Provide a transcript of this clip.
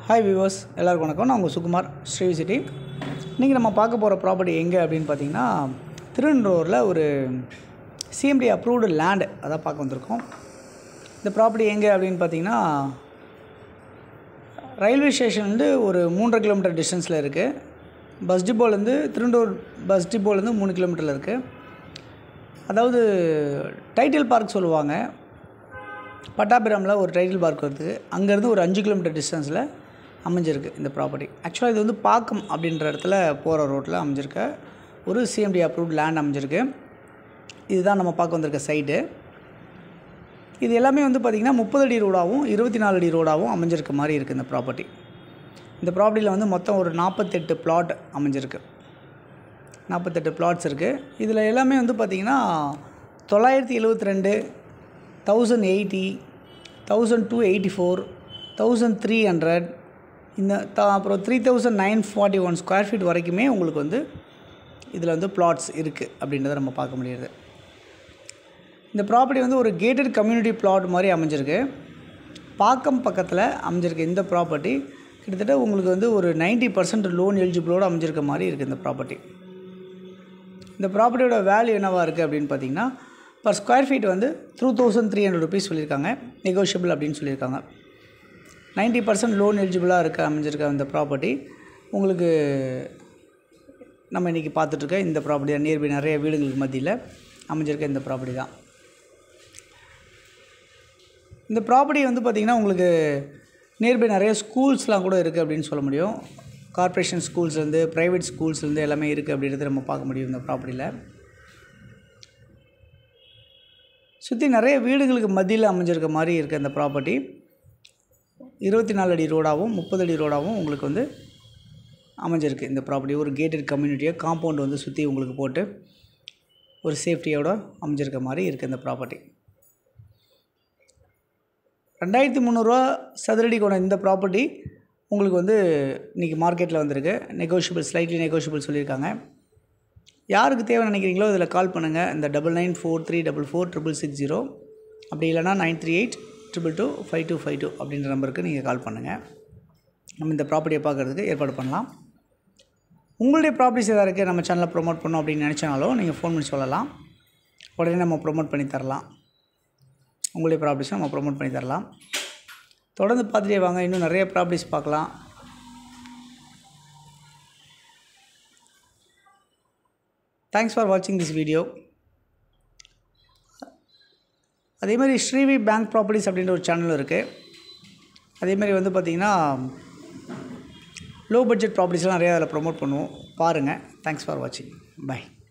hi viewers எல்லாருக்கும் வணக்கம் நான் உங்கள் சுகுமார் ஸ்ரீ சிட்டி இன்றைக்கி நம்ம பார்க்க போகிற ப்ராப்பர்ட்டி எங்கே அப்படின்னு பார்த்தீங்கன்னா திருநெல்வேலியில் ஒரு சிஎம்டி அப்ரூவ்டு லேண்டு அதான் பார்க்க வந்திருக்கோம் இந்த ப்ராப்பர்ட்டி எங்கே அப்படின்னு பார்த்தீங்கன்னா ரயில்வே ஸ்டேஷன் வந்து ஒரு மூன்றரை கிலோமீட்டர் டிஸ்டன்ஸில் இருக்குது பஸ் டிப்போலேருந்து திருண்டூர் பஸ் டிப்போலேருந்து மூணு கிலோமீட்டரில் இருக்குது அதாவது டைட்டில் பார்க் சொல்லுவாங்க பட்டாபிராமில் ஒரு டைட்டில் பார்க் வருது அங்கேருந்து ஒரு அஞ்சு கிலோமீட்டர் டிஸ்டன்ஸில் அமைஞ்சிருக்கு இந்த ப்ராப்பர்ட்டி ஆக்சுவலாக இது வந்து பாக்கம் அப்படின்ற இடத்துல போகிற ரோட்டில் அமைஞ்சிருக்க ஒரு சிஎம்டி அப்ரூவ்ட் லேண்ட் அமைஞ்சிருக்கு இதுதான் நம்ம பார்க்க வந்திருக்க சைட்டு இது எல்லாமே வந்து பார்த்திங்கன்னா முப்பது அடி ரோடாகவும் இருபத்தி நாலு அடி ரோடாகவும் அமைஞ்சிருக்க மாதிரி இருக்குது இந்த ப்ராப்பர்ட்டி இந்த ப்ராப்பர்ட்டியில் வந்து மொத்தம் ஒரு நாற்பத்தெட்டு பிளாட் அமைஞ்சிருக்கு நாற்பத்தெட்டு பிளாட்ஸ் இருக்குது இதில் எல்லாமே வந்து பார்த்திங்கன்னா தொள்ளாயிரத்தி எழுபத்தி ரெண்டு thousand eighty thousand two eighty four thousand three hundred இந்த த அப்புறம் three thousand nine forty one square feet வரைக்குமே உங்களுக்கு வந்து இதில் வந்து பிளாட்ஸ் இருக்குது அப்படின்றத நம்ம பார்க்க முடியுது இந்த ப்ராப்பர்ட்டி வந்து ஒரு கேட்டட் கம்யூனிட்டி பிளாட் மாதிரி அமைஞ்சிருக்கு பாக்கம் பக்கத்தில் அமைஞ்சிருக்கு இந்த ப்ராப்பர்ட்டி கிட்டத்தட்ட உங்களுக்கு வந்து ஒரு நைன்ட்டி பர்சன்ட் லோன் எலிஜிபிளோடு அமைஞ்சிருக்க மாதிரி இருக்குது இந்த ப்ராப்பர்ட்டி இந்த ப்ராப்பர்ட்டியோட வேல்யூ என்னவாக இருக்குது அப்படின்னு பார்த்தீங்கன்னா பர் ஸ்கொயர் ஃபீட் வந்து three thousand three hundred rupees சொல்லியிருக்காங்க நெகோஷியபிள் அப்படின்னு சொல்லியிருக்காங்க நைன்ட்டி பர்சன்ட் லோன் எலிஜிபிளாக இருக்க அமைஞ்சிருக்க இந்த ப்ராப்பர்ட்டி உங்களுக்கு நம்ம இன்றைக்கி பார்த்துட்ருக்க இந்த ப்ராப்பர்ட்டி தான் நியர்பை நிறைய வீடுங்களுக்கு மத்தியில் அமைஞ்சிருக்க இந்த ப்ராப்பர்ட்டி தான் இந்த ப்ராப்பர்ட்டி வந்து பார்த்திங்கன்னா உங்களுக்கு நியர்பை நிறைய ஸ்கூல்ஸ்லாம் கூட இருக்குது அப்படின்னு சொல்ல முடியும் கார்ப்பரேஷன் ஸ்கூல்ஸ்லேருந்து ப்ரைவேட் ஸ்கூல்ஸ்லேருந்து எல்லாமே இருக்குது அப்படின்றத நம்ம பார்க்க முடியும் இந்த ப்ராப்பர்ட்டியில் சுற்றி நிறைய வீடுகளுக்கு மத்தியில் அமைஞ்சிருக்க மாதிரி இருக்குது இந்த ப்ராப்பர்ட்டி இருபத்தி நாலு அடி ரோடாகவும் முப்பது அடி ரோடாகவும் உங்களுக்கு வந்து அமைஞ்சிருக்கு இந்த ப்ராப்பர்ட்டி ஒரு கேட்டட் கம்யூனிட்டியாக காம்பவுண்ட் வந்து சுற்றி உங்களுக்கு போட்டு ஒரு சேஃப்டியோட அமைஞ்சிருக்க மாதிரி இருக்குது இந்த ப்ராப்பர்ட்டி ரெண்டாயிரத்தி முந்நூறுரூவா சதுரடி கொண்ட இந்த ப்ராப்பர்ட்டி உங்களுக்கு வந்து இன்றைக்கி மார்க்கெட்டில் வந்திருக்கு நெகோஷியபிள் ஸ்லைட்லி நெகோஷியபிள் சொல்லியிருக்காங்க யாருக்கு தேவை நினைக்கிறீங்களோ இதில் கால் பண்ணுங்கள் இந்த double nine four three double four triple six zero அப்படி இல்லைனா nine three eight triple two five two five two அப்படின்ற நம்பருக்கு நீங்கள் கால் பண்ணுங்கள் நம்ம இந்த ப்ராப்பர்ட்டியை பார்க்குறதுக்கு ஏற்பாடு பண்ணலாம் உங்களுடைய ப்ராப்பர்ட்டிஸ் எதாவது இருக்குது நம்ம சேனலை ப்ரொமோட் பண்ணோம் அப்படின்னு நினச்சாலும் நீங்கள் ஃபோன் பண்ணி சொல்லலாம் உடனே நம்ம ப்ரொமோட் பண்ணி தரலாம் உங்களுடைய ப்ராப்பர்ட்டிஸை நம்ம ப்ரொமோட் பண்ணி தரலாம் தொடர்ந்து பார்த்துட்டே வாங்க இன்னும் நிறைய ப்ராப்பர்ட்டிஸ் பார்க்கலாம் தேங்க்ஸ் ஃபார் வாட்சிங் திஸ் வீடியோ அதே மாதிரி ஸ்ரீவி பேங்க் ப்ராப்பர்ட்டிஸ் அப்படின்ற ஒரு சேனல் இருக்குது அதே மாதிரி வந்து பார்த்திங்கன்னா லோ பட்ஜெட் ப்ராப்பர்ட்டிஸ்லாம் நிறையா அதில் ப்ரொமோட் பண்ணுவோம் பாருங்கள் தேங்க்ஸ் ஃபார் வாட்சிங் பை